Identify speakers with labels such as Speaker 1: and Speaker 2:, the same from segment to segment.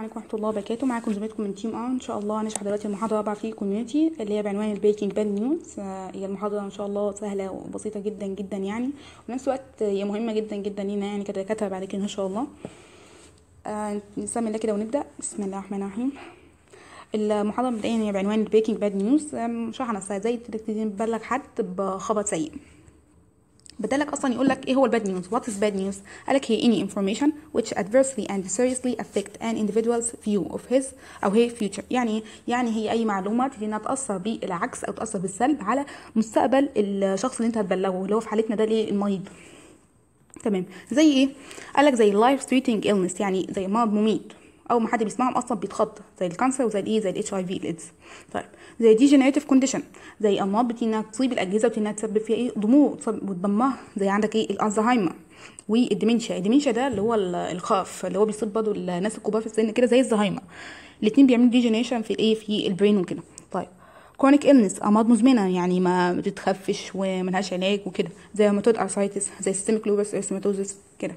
Speaker 1: عليكم ورحمه الله وبركاته معاكم زميلتكم من تيم اه ان شاء الله هنشرح دلوقتي المحاضره الرابعه في كوميونتي اللي هي بعنوان البيكنج باد نيوز هي المحاضره ان شاء الله سهله وبسيطه جدا جدا يعني وفي نفس الوقت هي مهمه جدا جدا لينا يعني كدكاتره بعد كده ان شاء الله آه نسمي الله كده ونبدا بسم الله الرحمن الرحيم المحاضره مبدئيا هي بعنوان البيكنج باد نيوز شرحنا ازاي تبلغ حد بخبر سيء بدلك اصلا يقول لك ايه هو الباد نيوز وات از باد نيوز قالك هي any information which adversely and seriously affect an individual's view of his او her future يعني يعني هي اي معلومه تبتدي انها تاثر بالعكس او تاثر بالسلب على مستقبل الشخص اللي انت هتبلغه اللي هو في حالتنا ده ليه المريض تمام زي ايه قالك زي life threatening illness يعني زي مرض مميت اول ما حد بيسمعهم اصلا بيتخض زي الكانسر وزي الايه زي الاتش اي في الايدز طيب زي ديجنريتيف كونديشن زي امراض بتيجي انها تصيب الاجهزه وتنها تسبب فيها ايه ضمور وتدمرها زي عندك ايه الالزهايمر والديمنشيا الديمنشيا ده اللي هو الخاف اللي هو بيصيب برضه الناس الكبار في السن كده زي الزهايمر الاثنين بيعملوا ديجنريشن في الايه في البرين وكده طيب كرونيك إلنس امراض مزمنه يعني ما بتتخفش وملهاش علاج وكده زي روماتويد ارثرايتس زي سيستميك لوبس ارثماتوزس كده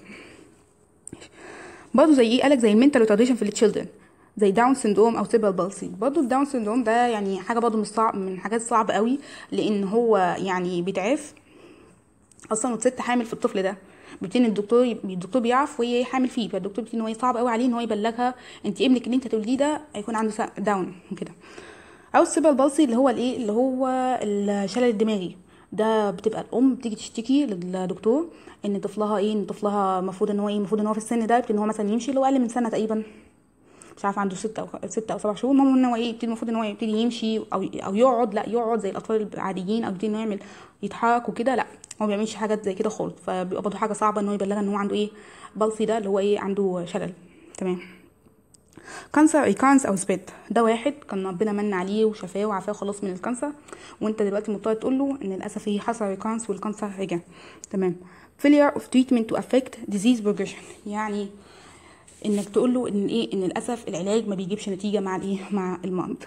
Speaker 1: برضه زي ايه قالك زي المنتال ريتارديشن في التشيلدرن زي داون سندروم او سيبل بالسي برضه الداون سندروم ده يعني حاجه برضه مش صعب من حاجات صعبه قوي لان هو يعني بيتعرف اصلا والست حامل في الطفل ده بيبتدي الدكتور الدكتور بيعرف وهي حامل فيه فالدكتور بيبتدي ان هو صعب قوي عليه ان هو يبلغها انت ابنك اللي انت هتولديه ده هيكون عنده داون وكده او السيبل بالسي اللي هو الايه اللي هو الشلل الدماغي ده بتبقى الام بتيجي تشتكي للدكتور ان طفلها ايه ان طفلها المفروض ان هو ايه المفروض ان هو في السن ده ان هو مثلا يمشي لو اقل من سنه تقريبا مش عارفه عنده ستة او ستة او سبع شهور المهم ان هو ايه يبتدي المفروض ان هو يبتدي يمشي او او يقعد لا يقعد زي الاطفال العاديين او يبتدي انه يعمل يتحرك وكده لا هو ما بيعملش حاجات زي كده خالص فبيبقى برضه حاجه صعبه ان هو يبلغها ان هو عنده ايه بلسي ده اللي هو ايه عنده شلل تمام كانسر ريكانس او سبيد ده واحد كان ربنا من عليه وشفاه وعافاه خلاص من الكانسر وانت دلوقتي مضطر تقول له ان للاسف هي حصل ريكانس والكانسر رجع تمام failure of treatment to affect disease progression يعني انك تقول له ان ايه ان للاسف العلاج ما بيجيبش نتيجه مع الايه مع المرض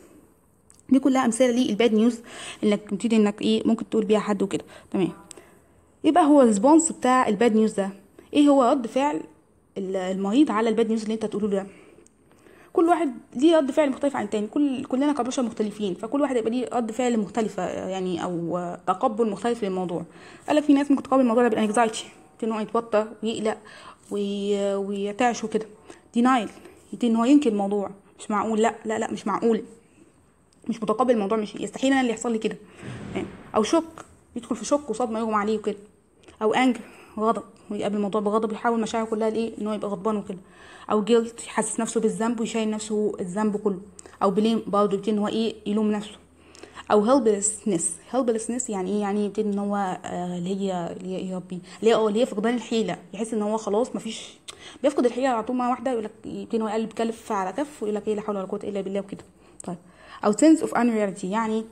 Speaker 1: دي كلها امثله للباد نيوز انك تبتدي انك ايه ممكن تقول بيها حد وكده تمام يبقى هو الريسبونس بتاع الباد نيوز ده ايه هو رد فعل المريض على الباد نيوز اللي انت تقوله ده كل واحد ليه رد فعل مختلف عن التاني كل كلنا كبشر مختلفين فكل واحد يبقى ليه رد فعل مختلفة يعني او تقبل مختلف للموضوع قال في ناس ممكن تقابل الموضوع ده بالانكزايتي ان هو يتوتر ويقلق وي... ويرتعش وكده دينايل يبتدي ان هو ينكر الموضوع مش معقول لا لا لا مش معقول مش متقبل الموضوع مش يستحيل انا اللي يحصل لي كده او شك يدخل في شك وصدمه يغمى عليه وكده او انجر غضب ويقابل الموضوع بغضب يحاول مشاعره كلها لايه ان هو يبقى غضبان وكده او جيلت يحسس نفسه بالذنب ويشيل نفسه الذنب كله او بليم برضه يبتدي ان هو ايه يلوم نفسه او هيلبلسنس هيلبلسنس يعني ايه يعني يبتدي ان هو آه اللي هي اللي هي يا ربي اللي هي اه اللي هي فقدان الحيله يحس ان هو خلاص مفيش بيفقد الحيله على طول مره واحده يقول لك يبتدي ان هو يقلب كلف على كف ويقول لك ايه لا حول ولا قوه الا بالله وكده طيب او sense of unreality يعني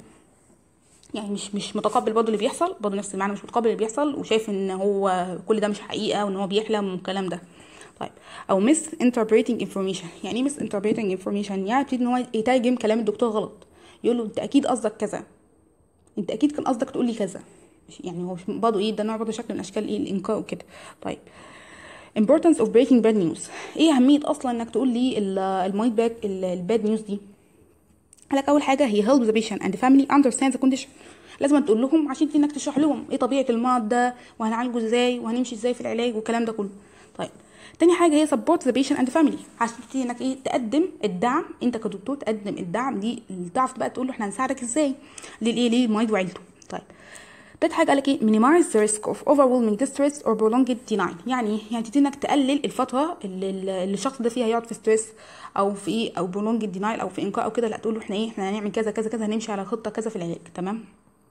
Speaker 1: يعني مش مش متقبل برضه اللي بيحصل برضه نفس المعنى مش متقبل اللي بيحصل وشايف ان هو كل ده مش حقيقه وان هو بيحلم والكلام ده طيب او مس interpreting information يعني ايه مس interpreting information يعني يبتدي ان هو يترجم كلام الدكتور غلط يقول له انت اكيد قصدك كذا انت اكيد كان قصدك تقول لي كذا يعني هو برضه ايه ده نوع برضه شكل من اشكال ايه الانكار وكده طيب importance of breaking bad news ايه اهميه اصلا انك تقول لي المريض باك الباد نيوز دي قالك اول حاجه هي help the patient and the family understand the condition لازم تقول لهم عشان انك تشرح لهم ايه طبيعه المرض ده وهنعالجه ازاي وهنمشي ازاي في العلاج والكلام ده كله طيب تاني حاجه هي support the patient and the family عشان تبتدي انك ايه تقدم الدعم انت كدكتور تقدم الدعم دي اللي تعرف بقى تقول له احنا هنساعدك ازاي للايه للمريض وعيلته طيب تالت حاجه قالك ايه minimize the risk of overwhelming distress or prolonged denial يعني يعني تبتدي انك تقلل الفتره اللي, اللي الشخص ده فيها يقعد في ستريس او في ايه او prolonged denial او في انكار او كده لا تقول له احنا ايه احنا هنعمل كذا كذا كذا هنمشي على خطه كذا في العلاج تمام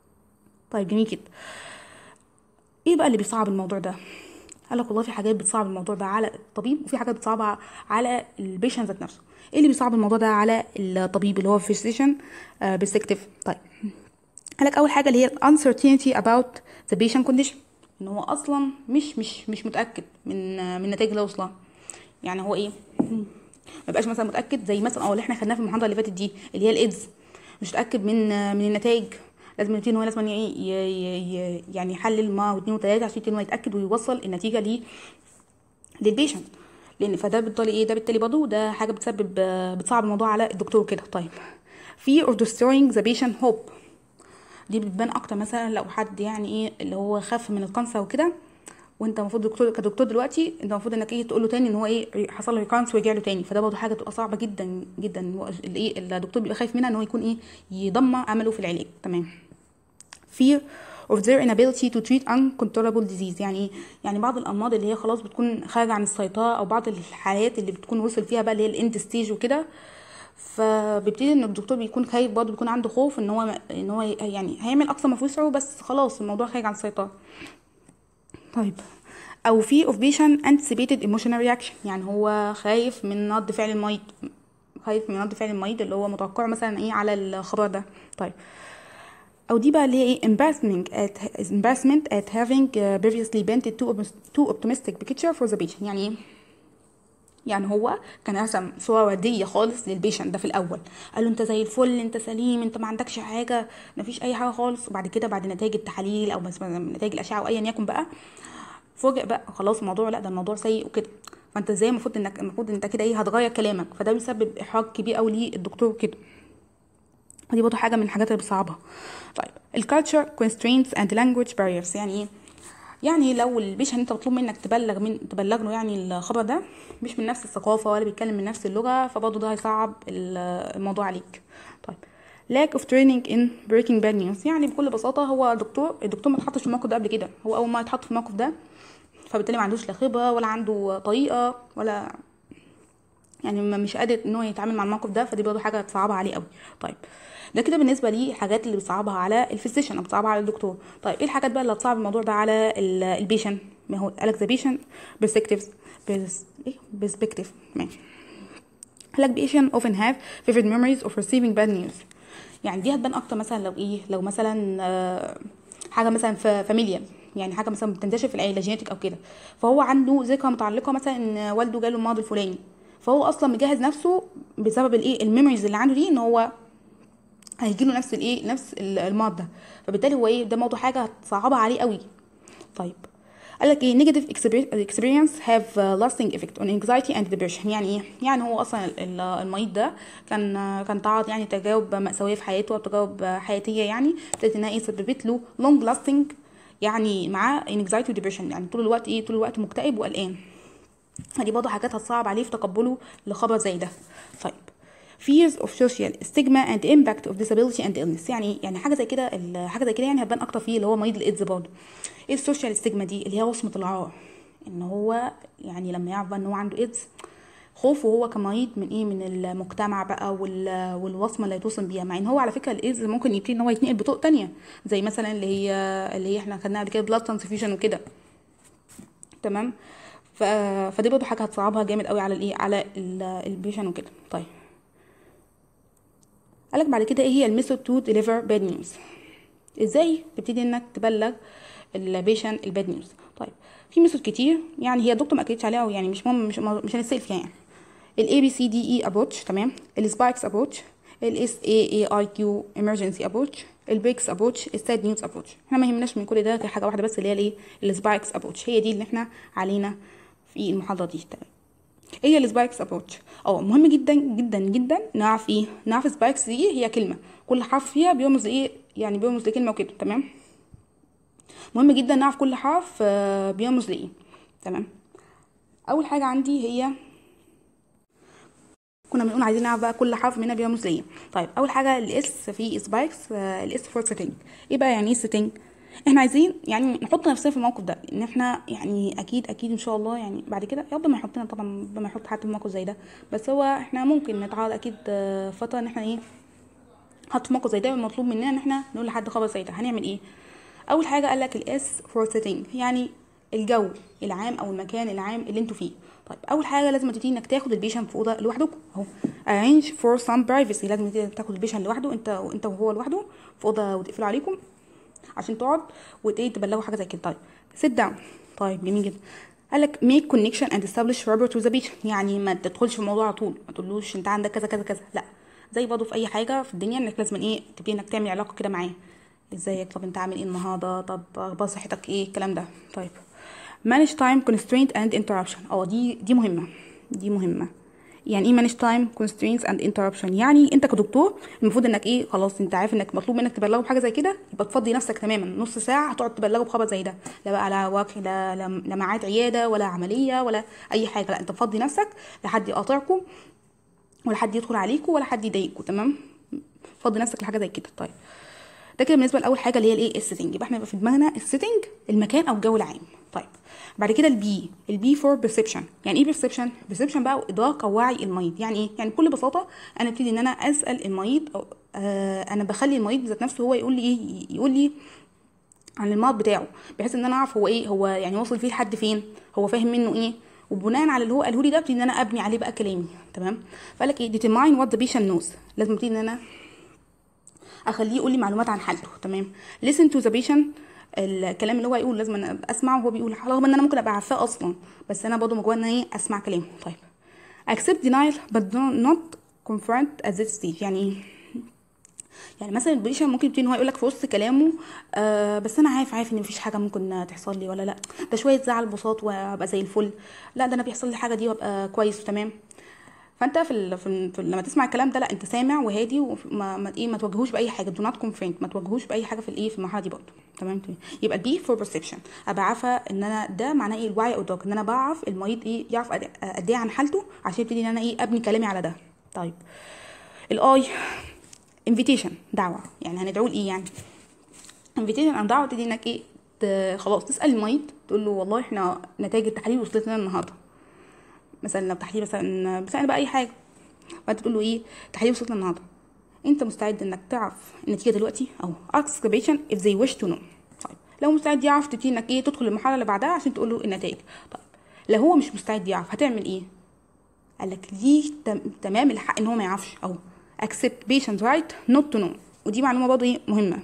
Speaker 1: طيب جميل كده ايه بقى اللي بيصعب الموضوع ده قال لك والله في حاجات بتصعب الموضوع ده على الطبيب وفي حاجات بتصعب على البيشن ذات نفسه ايه اللي بيصعب الموضوع ده على الطبيب اللي هو فيزيشن برسبكتيف طيب قال لك اول حاجه اللي هي uncertainty about the patient condition ان هو اصلا مش مش مش متاكد من من النتائج اللي وصلها يعني هو ايه ما بقاش مثلا متاكد زي مثلا اه اللي احنا خدناها في المحاضره اللي فاتت دي اللي هي الايدز مش متاكد من من النتائج لازم يبتدي ان هو لازم ي- ي- ي- يعني يحلل ما واثنين وثلاثه عشان يبتدي ان هو يتاكد ويوصل النتيجه ليه للبيشنت لان فده بالتالي ايه ده بالتالي برضه ده حاجه بتسبب بتصعب الموضوع على الدكتور كده طيب في of destroying the patient hope دي بتبان اكتر مثلا لو حد يعني ايه اللي هو خاف من الكانسر وكده وانت المفروض دكتور كدكتور دلوقتي انت المفروض انك ايه تقول له تاني ان هو ايه حصل له ريكانس ورجع له تاني فده برضه حاجه تبقى صعبه جدا جدا الايه الدكتور بيبقى خايف منها ان هو يكون ايه يدمر امله في العلاج تمام fear of their inability to treat uncontrollable disease يعني يعني بعض الامراض اللي هي خلاص بتكون خارجه عن السيطره او بعض الحالات اللي بتكون وصل فيها بقى اللي هي الاند ستيج وكده فبيبتدي ان الدكتور بيكون خايف برضه بيكون عنده خوف ان هو ان هو يعني هيعمل اقصى ما في وسعه بس خلاص الموضوع خارج عن السيطره طيب او في of patient anticipated emotional reaction يعني هو خايف من رد فعل المريض خايف من رد فعل المريض اللي هو متوقعه مثلا ايه على الخبر ده طيب او دي بقى اللي هي ايه embarrassment at embarrassment at having previously painted too too optimistic picture for the patient يعني ايه يعني هو كان رسم صوره ورديه خالص للبيشنت ده في الاول قال له انت زي الفل انت سليم انت ما عندكش حاجه مفيش اي حاجه خالص وبعد كده بعد نتائج التحاليل او مثلا نتائج الاشعه او ايا يكن بقى فوجئ بقى خلاص الموضوع لا ده الموضوع سيء وكده فانت ازاي المفروض انك المفروض انت كده ايه هتغير كلامك فده بيسبب احراج كبير قوي للدكتور كده ودي برضه حاجه من الحاجات اللي بتصعبها طيب الكالتشر constraints and language barriers يعني ايه يعني لو البيشنت انت مطلوب منك تبلغ من تبلغ له يعني الخبر ده مش من نفس الثقافه ولا بيتكلم من نفس اللغه فبرضه ده هيصعب الموضوع عليك طيب lack of training in breaking bad news يعني بكل بساطه هو دكتور الدكتور ما اتحطش في الموقف ده قبل كده هو اول ما يتحط في الموقف ده فبالتالي ما عندوش لا خبره ولا عنده طريقه ولا يعني مش قادر ان هو يتعامل مع الموقف ده فدي برضه حاجه تصعبها عليه قوي طيب ده كده بالنسبه لي الحاجات اللي بتصعبها على الفيزيشن او بتصعبها على الدكتور طيب ايه الحاجات بقى اللي هتصعب الموضوع ده على البيشنت ما هو قالك ذا بيشنت perspectives ايه perspective ماشي قالك patient often have vivid memories of receiving bad news يعني دي هتبان اكتر مثلا لو ايه لو مثلا آه حاجه مثلا في فاميليا يعني حاجه مثلا بتنتشر في العيله جينيتك او كده فهو عنده ذكرى متعلقه مثلا ان والده جاله المرض الفلاني فهو اصلا مجهز نفسه بسبب الايه الميموريز اللي عنده دي ان هو هيجيله نفس الايه نفس المرض ده فبالتالي هو ايه ده موضوع حاجه هتصعبها عليه قوي طيب قال لك ايه negative experience have lasting effect on anxiety and depression يعني ايه يعني هو اصلا المريض ده كان كان تعرض يعني تجارب مأساوية في حياته او تجارب حياتية يعني ابتدت انها ايه سببت له long lasting يعني معاه anxiety و depression يعني طول الوقت ايه طول الوقت مكتئب وقلقان دي برضه حاجات هتصعب عليه في تقبله لخبر زي ده طيب fears of social stigma and impact of disability and illness يعني يعني حاجه زي كده حاجه زي كده يعني هتبان اكتر فيه اللي هو مريض الايدز برضه ايه السوشيال ستيجما دي اللي هي وصمه العار ان هو يعني لما يعرف ان هو عنده ايدز خوفه هو كمريض من ايه من المجتمع بقى وال... والوصمه اللي هيتوصم بيها مع ان هو على فكره الايدز ممكن يبتدي ان هو يتنقل بطرق تانية زي مثلا اللي هي اللي هي احنا خدناها قبل كده بلاد ترانسفيوجن وكده تمام ف... فدي برضه حاجه هتصعبها جامد قوي على الايه على البيشن وكده طيب قالك بعد كده ايه هي الميثود تو ديليفر باد نيوز ازاي تبتدي انك تبلغ البيشن الباد نيوز طيب في ميثود كتير يعني هي الدكتور ما اكدتش عليها او يعني مش مهم مش مش هنسال فيها يعني الاي بي سي دي اي ابروتش تمام السبايكس ابروتش الاس اي اي اي كيو emergency ابروتش البريكس ابروتش الساد نيوز ابروتش احنا ما يهمناش من كل ده غير حاجه واحده بس اللي هي الايه السبايكس ابروتش هي دي اللي احنا علينا في المحاضره دي تمام ايه هي السبايكس ابروتش اه مهم جدا جدا جدا نعرف ايه نعرف سبايكس دي هي كلمه كل حرف فيها بيرمز ايه يعني بيرمز لكلمه وكده تمام مهم جدا نعرف كل حرف بيرمز لايه تمام اول حاجه عندي هي كنا بنقول عايزين نعرف بقى كل حرف منها بيرمز لايه طيب اول حاجه الاس في سبايكس الاس فور سيتنج ايه بقى يعني ايه سيتنج احنا عايزين يعني نحط نفسنا في الموقف ده ان احنا يعني اكيد اكيد ان شاء الله يعني بعد كده ربنا ما يحطنا طبعا ما يحط حد في موقف زي ده بس هو احنا ممكن نتعرض اكيد فتره ان احنا ايه حط في موقف زي ده المطلوب مننا ان احنا نقول لحد خبر زي ده هنعمل ايه اول حاجه قال لك الاس فور سيتنج يعني الجو العام او المكان العام اللي انتوا فيه طيب اول حاجه لازم تبتدي انك تاخد البيشن في اوضه لوحدكم اهو arrange for some privacy لازم تاخد البيشن لوحده انت انت وهو لوحده في اوضه وتقفلوا عليكم عشان تقعد وايه تبلغوا حاجه زي كده طيب sit down طيب جميل جدا قال لك make connection and establish rubber to the patient يعني ما تدخلش في الموضوع على طول ما تقولوش انت عندك كذا كذا كذا لا زي برضه في اي حاجه في الدنيا انك لازم ايه تبتدي انك تعمل علاقه كده معاه ازيك طب انت عامل ايه النهارده طب اخبار صحتك ايه الكلام ده طيب manage time constraint and interruption اه دي دي مهمه دي مهمه يعني ايه manage time constraints and interruption يعني انت كدكتور المفروض انك ايه خلاص انت عارف انك مطلوب منك تبلغه بحاجه زي كده يبقى تفضي نفسك تماما نص ساعه هتقعد تبلغه بخبر زي ده لا بقى لا وقت لا لا لا ميعاد عياده ولا عمليه ولا اي حاجه لا انت تفضي نفسك لحد يقاطعكم ولا حد يدخل عليكم ولا حد يضايقكم تمام فضي نفسك لحاجه زي كده طيب ده كده بالنسبه لاول حاجه اللي هي الايه السيتنج يبقى احنا يبقى في دماغنا السيتنج المكان او الجو العام طيب بعد كده البي البي فور بيرسبشن يعني ايه بيرسبشن بيرسبشن بقى ادراك او وعي المريض يعني ايه يعني بكل بساطه انا ابتدي ان انا اسال المريض او آه انا بخلي المريض ذات نفسه هو يقول لي ايه يقول لي عن المرض بتاعه بحيث ان انا اعرف هو ايه هو يعني واصل فيه لحد فين هو فاهم منه ايه وبناء على اللي هو قاله لي ده ابتدي ان انا ابني عليه بقى كلامي تمام فقال لك ايه determine what the patient knows لازم ابتدي ان انا اخليه يقول لي معلومات عن حالته تمام listen to the patient الكلام اللي هو يقول لازم انا اسمعه وهو بيقول رغم ان انا ممكن ابقى عارفاه اصلا بس انا برضه مجرد ان ايه اسمع كلامه طيب accept denial but not confront at this stage يعني ايه يعني مثلا البيشن ممكن يبتدي ان هو يقول لك في وسط كلامه آه بس انا عارف عارف ان مفيش حاجه ممكن تحصل لي ولا لا ده شويه زعل بساط وابقى زي الفل لا ده انا بيحصل لي حاجه دي وابقى كويس وتمام فانت في, ال... في, ال... في ال... لما تسمع الكلام ده لا انت سامع وهادي وما ما ايه ما تواجهوش باي حاجه دو نوت كونفرنت ما تواجهوش باي حاجه في الايه في المرحله دي برضه تمام تمام يبقى البي فور بيرسبشن ابقى عارفه ان انا ده معناه ايه الوعي او الادراك ان انا بعرف المريض ايه يعرف قد ايه عن حالته عشان يبتدي ان انا ايه ابني كلامي على ده طيب الاي انفيتيشن دعوه يعني هندعوه لايه يعني انفيتيشن او دعوه تبتدي انك ايه ت... خلاص تسال المريض تقول له والله احنا نتائج التحاليل وصلت لنا النهارده مثلا لو تحليل مثلا مثلا بقى اي حاجه فانت تقول له ايه تحليل وصلت لنا النهارده انت مستعد انك تعرف النتيجه دلوقتي او ask the patient if they wish to know طيب لو مستعد يعرف تبتدي انك ايه تدخل المرحله اللي بعدها عشان تقول له النتائج طيب لو هو مش مستعد يعرف هتعمل ايه قال لك ليه تمام الحق ان هو ما يعرفش او accept patient right not to know ودي معلومه برضه ايه مهمه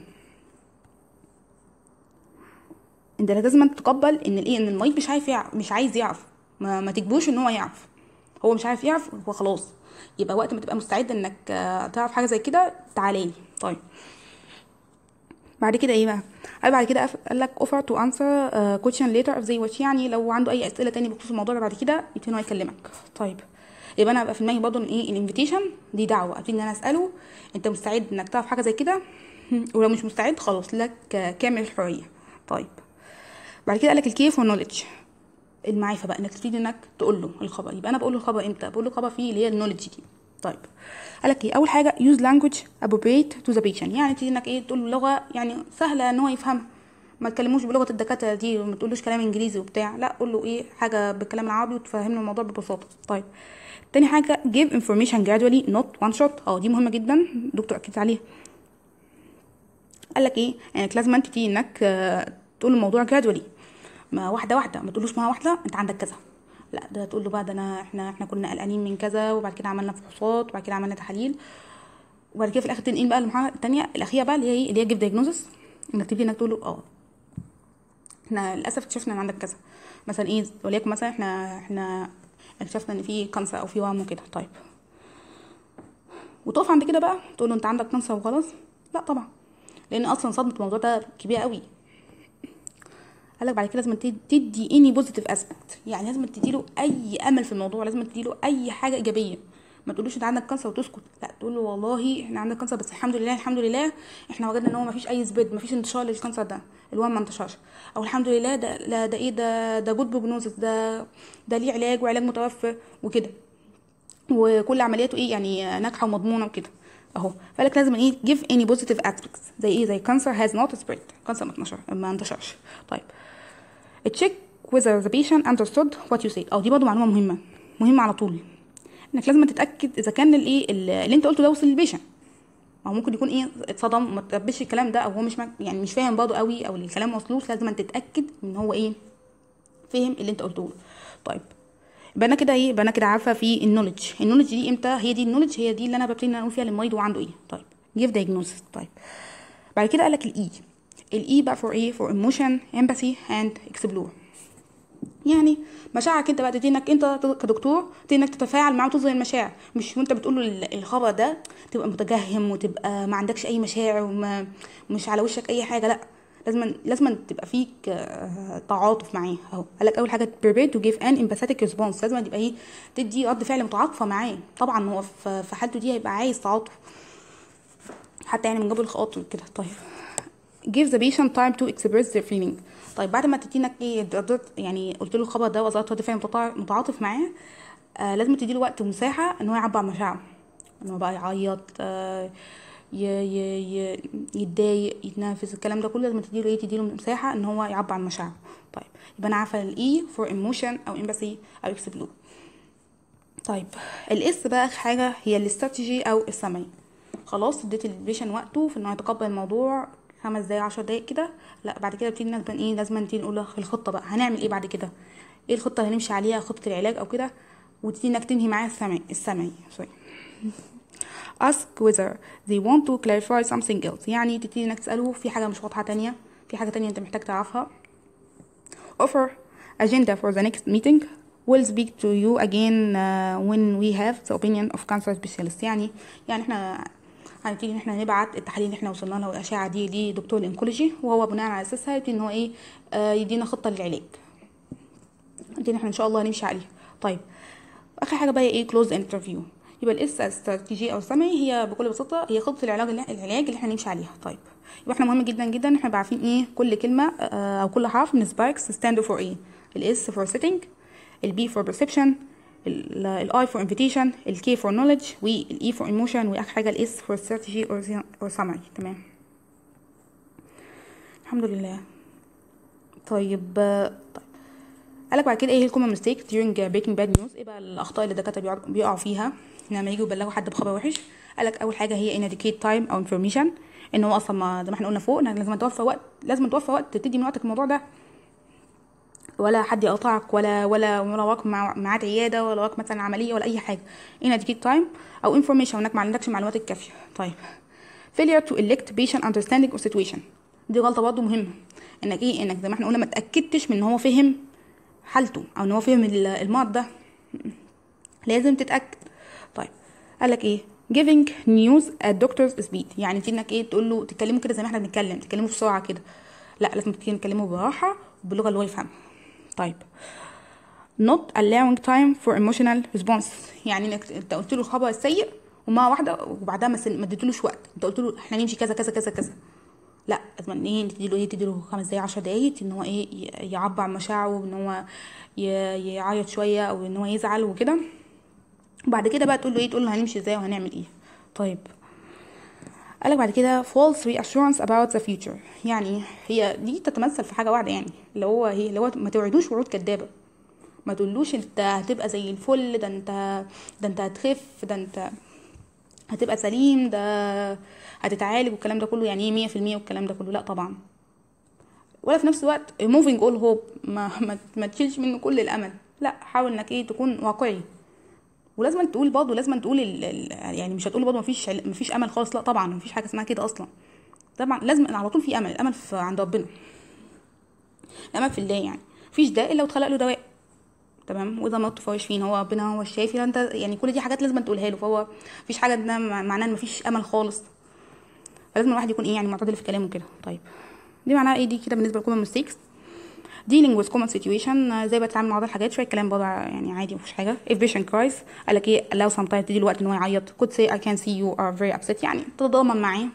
Speaker 1: انت لازم تتقبل ان الايه ان المريض مش عارف يعرف مش عايز يعرف ما, ما تجبوش ان هو يعرف هو مش عارف يعرف هو خلاص يبقى وقت ما تبقى مستعد انك تعرف حاجه زي كده تعالى لي طيب بعد كده ايه بقى قال بعد كده قال لك offer to answer uh, question later if they wish يعني لو عنده اي اسئله تاني بخصوص الموضوع ده بعد كده يبتدي ان هو يكلمك طيب يبقى انا ابقى في دماغي برضه ان ايه الانفيتيشن دي دعوه ابتدي ان انا اساله انت مستعد انك تعرف حاجه زي كده ولو مش مستعد خلاص لك كامل الحريه طيب بعد كده قال لك الكيف والنولج المعرفه بقى انك تبتدي انك تقول له الخبر يبقى انا بقول له الخبر امتى بقول له الخبر فيه اللي هي النولج دي طيب قال لك ايه اول حاجه use language appropriate to the patient يعني تبتدي انك ايه تقول له لغه يعني سهله ان هو يفهمها ما تكلموش بلغه الدكاتره دي وما تقولوش كلام انجليزي وبتاع لا قول له ايه حاجه بالكلام العربي وتفهمه الموضوع ببساطه طيب تاني حاجه give information gradually not one shot اه دي مهمه جدا الدكتور اكد عليها قال لك ايه يعني لازم انت تيجي انك تقول الموضوع gradually ما واحده واحده ما تقولوش ما واحده انت عندك كذا لا ده تقول له بقى ده انا احنا احنا كنا قلقانين من كذا وبعد كده عملنا فحوصات وبعد كده عملنا تحاليل وبعد كده في الاخر تنقل بقى المرحله الثانيه الاخيره بقى اللي هي اللي هي جيف دايجنوزس انك تبتدي انك تقول له اه احنا للاسف اكتشفنا ان عندك كذا مثلا ايه وليكن مثلا احنا احنا اكتشفنا ان في كانسر او في ورم وكده طيب وتقف عند كده بقى تقول له انت عندك كانسر وخلاص لا طبعا لان اصلا صدمه الموضوع ده كبيره قوي قال لك بعد كده لازم تدي اني بوزيتيف اسبكت يعني لازم تديله اي امل في الموضوع لازم تديله اي حاجه ايجابيه ما تقولوش انت عندك كانسر وتسكت لا تقول له والله احنا عندك كانسر بس الحمد لله الحمد لله احنا وجدنا ان هو ما فيش اي سبيد ما فيش انتشار للكانسر ده الوان ما انتشرش او الحمد لله ده لا ده ايه ده ده جود بروجنوزس ده ده ليه علاج وعلاج متوفر وكده وكل عملياته ايه يعني ناجحه ومضمونه وكده اهو فقالك لازم ايه give any positive aspects زي ايه زي cancer has not spread cancer ما انتشر ما انتشرش طيب check whether the patient understood what you said او دي برضه معلومه مهمه مهمه على طول انك لازم تتاكد اذا كان الايه اللي انت قلته ده وصل للبيشنت او ممكن يكون ايه اتصدم ما تقبلش الكلام ده او هو مش يعني مش فاهم برضه قوي او الكلام ما وصلوش لازم تتاكد ان هو ايه فهم اللي انت قلته له طيب يبقى انا كده ايه يبقى انا كده عارفه في النولج النولج دي امتى هي دي النولج هي دي اللي انا ببتدي ان اقول فيها للمريض وعنده ايه طيب جيف دايجنوستس طيب بعد كده قالك الاي الاي بقى فور ايه فور ايموشن امباثي اند اكسبلور يعني مشاعرك انت بقى تبتدي انك انت كدكتور تبتدي انك تتفاعل معاه وتظهر المشاعر مش وانت بتقول له الخبر ده تبقى متجهم وتبقى ما عندكش اي مشاعر وما مش على وشك اي حاجه لا لازم لازم تبقى فيك آه، تعاطف معاه اهو قال لك اول حاجه prepare to give an empathetic response لازم تبقى ايه تدي رد فعل متعاطفه معاه طبعا هو في في حالته دي هيبقى عايز تعاطف حتى يعني من قبل الخواطر كده طيب give the patient time to express their feeling طيب بعد ما تدينك ايه ردت يعني قلت له الخبر ده وظهرت رد فعل متطا- متعاطف معاه آه لازم تديله وقت ومساحه ان هو يعبر عن مشاعره ان هو بقى يعيط آه ي ي ي يتضايق يتنافس الكلام ده كله لازم تديله ايه تديله مساحه ان هو يعبر عن مشاعره طيب يبقى انا عارفه الاي فور ايموشن او امباثي او اكسبلور طيب الاس بقى اخر حاجه هي الاستراتيجي او السمعي خلاص اديت البيشن وقته في انه يتقبل الموضوع خمس دقايق عشر دقايق كده لا بعد كده بتيجي لازم ايه لازم نبتدي نقول له الخطه بقى هنعمل ايه بعد كده ايه الخطه اللي هنمشي عليها خطه العلاج او كده وتبتدي انك تنهي معاه السمعي السمعي سوري ask whether they want to clarify something else يعني تبتدي انك تساله في حاجه مش واضحه تانية في حاجه تانية انت محتاج تعرفها offer agenda for the next meeting will speak to you again uh, when we have the opinion of cancer specialist يعني يعني احنا هنبتدي ان احنا نبعت التحاليل اللي احنا وصلنا لها والاشعه دي لدكتور الانكولوجي وهو بناء على اساسها يبتدي ان هو ايه آه يدينا خطه للعلاج دي احنا ان شاء الله هنمشي عليها طيب اخر حاجه بقى ايه كلوز انترفيو يبقى الاس استراتيجي او السمعي هي بكل بساطه هي خطه العلاج اللي العلاج اللي احنا نمشي عليها طيب يبقى احنا مهم جدا جدا ان احنا نبقى عارفين ايه كل كلمه آه، او كل حرف من سباركس ستاند فور ايه الاس فور سيتنج البي فور perception الاي فور invitation الكي فور knowledge والاي فور emotion واخر حاجه الاس فور strategy or summary تمام الحمد لله طيب آه، طيب قالك بعد كده ايه الكومن ميستيك during breaking bad news ايه بقى الاخطاء اللي الدكاتره بيقع- بيقعوا فيها لما يجوا يبلغوا حد بخبر وحش قالك اول حاجه هي inadequate time او information ان هو اصلا ما زي ما احنا قلنا فوق انك لازم توفر وقت لازم توفر وقت تدي من وقتك الموضوع ده ولا حد يقطعك ولا ولا ولا وراك مع- ميعاد عياده ولا وراك مثلا عمليه ولا اي حاجه inadequate time او information انك ما عندكش المعلومات الكافيه طيب failure to elect patient understanding of situation دي غلطه برضه مهمه انك ايه انك زي ما احنا قلنا ما تاكدتش من ان هو فهم حالته او ان هو فهم ال- المرض ده لازم تتاكد طيب قال لك ايه giving news at doctor's speed يعني دي انك ايه تقول له تتكلموا كده زي ما احنا بنتكلم تتكلموا بسرعه كده لا لازم تتكلموا براحه وباللغه اللي هو يفهمها طيب not allowing time for emotional response يعني انك انت قلت له الخبر السيء وما واحده وبعدها ما سن- ما اديتلوش وقت انت قلت له احنا نمشي كذا كذا كذا كذا لا لازم ايه تديله ايه تديله خمس دقايق عشر دقايق ان هو ايه ي- يعبر عن مشاعره ان هو ي- يعيط شويه او ان هو يزعل وكده وبعد كده بقى تقول له ايه تقول له هنمشي ازاي وهنعمل ايه طيب قالك بعد كده false reassurance about the future يعني هي دي تتمثل في حاجه واحده يعني اللي هو هي اللي هو ما توعدوش وعود كدابه ما تقولوش انت هتبقى زي الفل ده انت ده انت هتخف ده انت هتبقى سليم ده هتتعالج والكلام ده كله يعني ايه مية في المية والكلام ده كله لا طبعا ولا في نفس الوقت moving all hope ما, ما, ما تشيلش منه كل الامل لا حاول انك ايه تكون واقعي ولازم تقول برضه لازم تقول ال... ال... يعني مش هتقول برضه مفيش عل- مفيش امل خالص لا طبعا مفيش حاجه اسمها كده اصلا طبعا لازم على طول في امل الامل في عند ربنا الامل في الله يعني مفيش داء الا واتخلق له دواء تمام واذا مرضت فهو يشفين هو ربنا هو الشافي انت يعني كل دي حاجات لازم تقولها له فهو مفيش حاجه ده معناه ان مفيش امل خالص فلازم الواحد يكون ايه يعني معتدل في كلامه كده طيب دي معناها ايه دي كده بالنسبه لكومن ميستيكس dealing with common situation آه، ازاي بتعامل مع بعض الحاجات شويه كلام برضه يعني عادي مفيش حاجه if patient cries قال لك ايه allow some time تدي له وقت ان هو يعيط could say I can see you are very upset يعني تتضامن معاه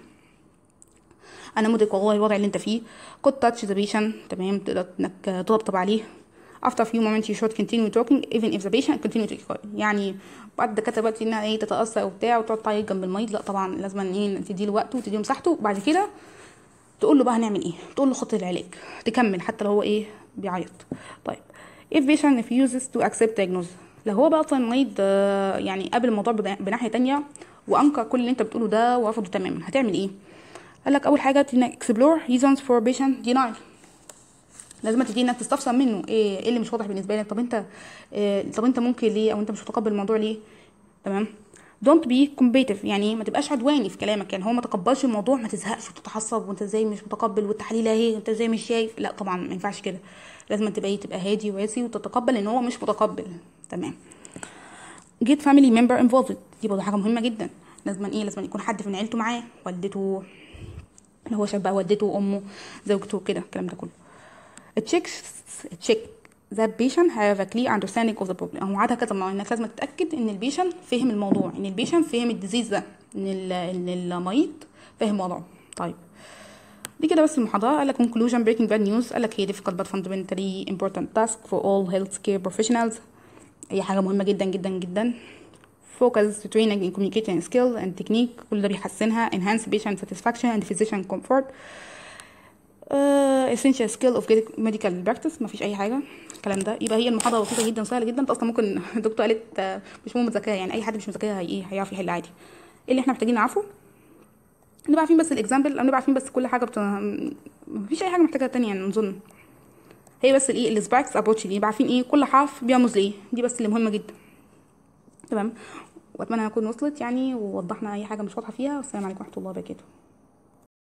Speaker 1: انا مدرك والله الوضع اللي انت فيه could touch the patient تمام تقدر انك تطبطب عليه after a few moments you should continue talking even if the patient continue to cry يعني بعد الدكاتره بقى انها ايه تتاثر وبتاع وتقعد تعيط جنب المريض لا طبعا لازم ايه تدي له وقته وتدي له مساحته وبعد كده تقول له بقى هنعمل ايه تقول له خطه العلاج تكمل حتى لو هو ايه بيعيط طيب if patient refuses to accept diagnosis لو هو بقى اصلا مريض آه، يعني قابل الموضوع بنا- بناحيه تانية وانكر كل اللي انت بتقوله ده ورفضه تماما هتعمل ايه قال لك اول حاجه تدينا explore reasons for patient denial لازم تدي انك تستفسر منه ايه ايه اللي مش واضح بالنسبه لك طب انت إيه طب انت ممكن ليه او انت مش متقبل الموضوع ليه تمام don't be combative يعني ما تبقاش عدواني في كلامك يعني هو ما تقبلش الموضوع ما تزهقش وتتعصب وانت ازاي مش متقبل والتحليل اهي وانت ازاي مش شايف لا طبعا ما ينفعش كده لازم تبقى ايه تبقى هادي وقاسي وتتقبل ان هو مش متقبل تمام get family member involved دي برضه حاجه مهمه جدا لازم ايه لازم يكون حد من عيلته معاه والدته اللي هو شاف بقى والدته وامه زوجته كده الكلام ده كله checks check that patient have a clear understanding of the problem هو عادها كذا مرة انك لازم تتاكد ان البيشنت فهم الموضوع ان البيشنت فهم الديزيز ده ان ال- ان المريض فاهم وضعه طيب دي كده بس المحاضرة قال لك conclusion breaking bad news قال لك هي difficult but fundamentally important task for all healthcare professionals هي حاجة مهمة جدا جدا جدا focus to training in communicating skill and technique كل ده بيحسنها enhance patient satisfaction and physician comfort uh, essential skill of medical practice مفيش اي حاجه الكلام ده يبقى هي المحاضره بسيطه جدا سهله جدا انت اصلا ممكن الدكتور قالت آه، مش مهم تذاكرها يعني اي حد مش مذاكرها هي ايه هيعرف يحل عادي ايه اللي احنا محتاجين نعرفه نبقى عارفين بس الاكزامبل او نبقى عارفين بس كل حاجه بت... مفيش اي حاجه محتاجه تانية يعني نظن هي بس الايه السباركس ابروتش دي يبقى عارفين ايه كل حرف بيرمز ليه دي بس اللي مهمه جدا تمام واتمنى اكون وصلت يعني ووضحنا اي حاجه مش واضحه فيها والسلام عليكم ورحمه الله وبركاته